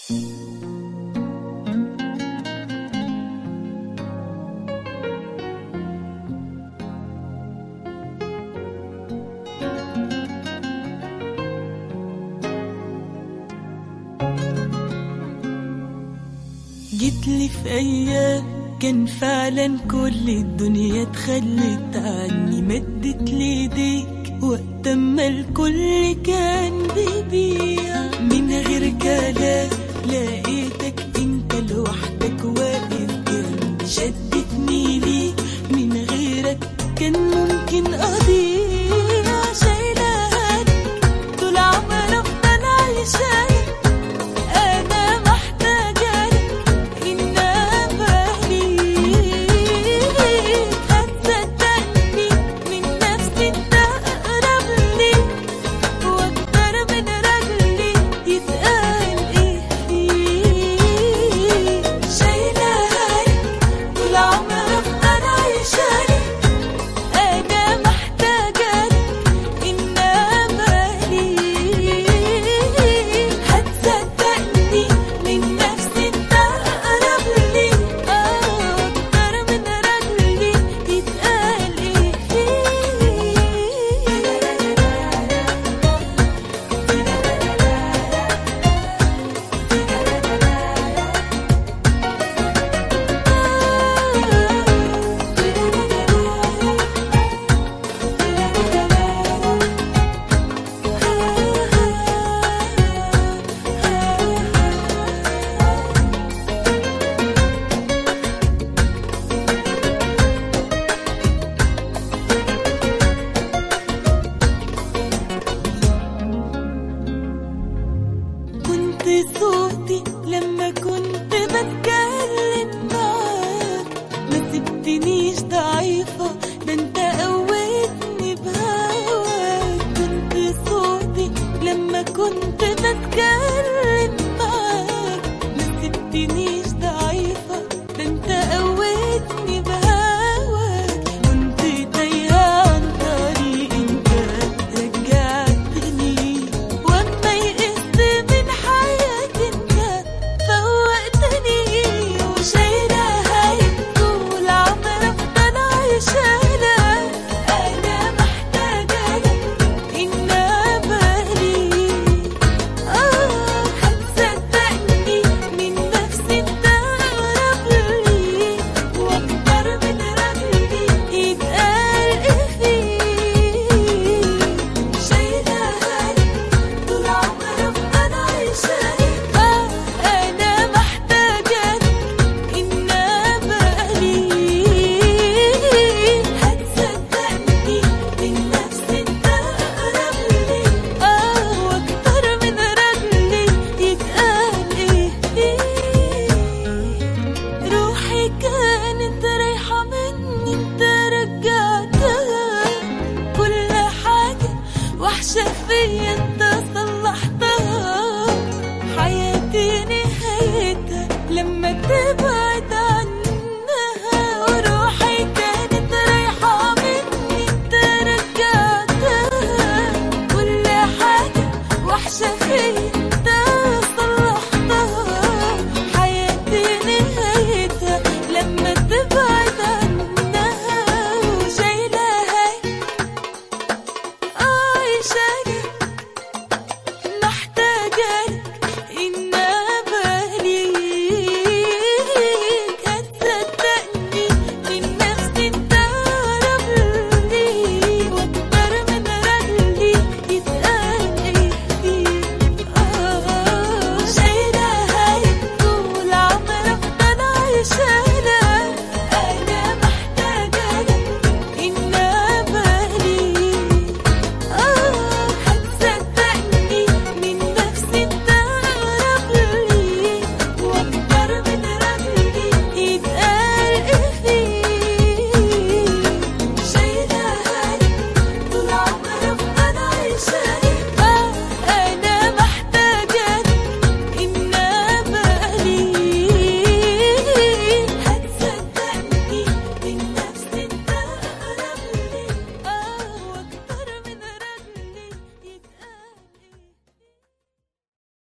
جيت لي في ايام كان فعلا كل الدنيا اتخلت عني مدت لي ايديك وقت ما الكل كان بيبيع من غير كلام لقيتك انت لوحدك واقف جنبي شدتني ليك من غيرك كان ممكن اضيع شايله هدك طول عمري افضل عايشه انا محتاجه لك انما ليك هتصدقني من نفسي انت اقرب لي واكتر من رجلي يتقال ايه فيك شايله هالك طول عمري افضل عايشه لك انا محتاجه لك انما ليك هتصدقني من نفسي انت اقرب لي اكتر من رجلي يتقال ايه فيك كنت صوتي لما كنت بتكلم معاك ما سبتنيش ضعيفة ده انت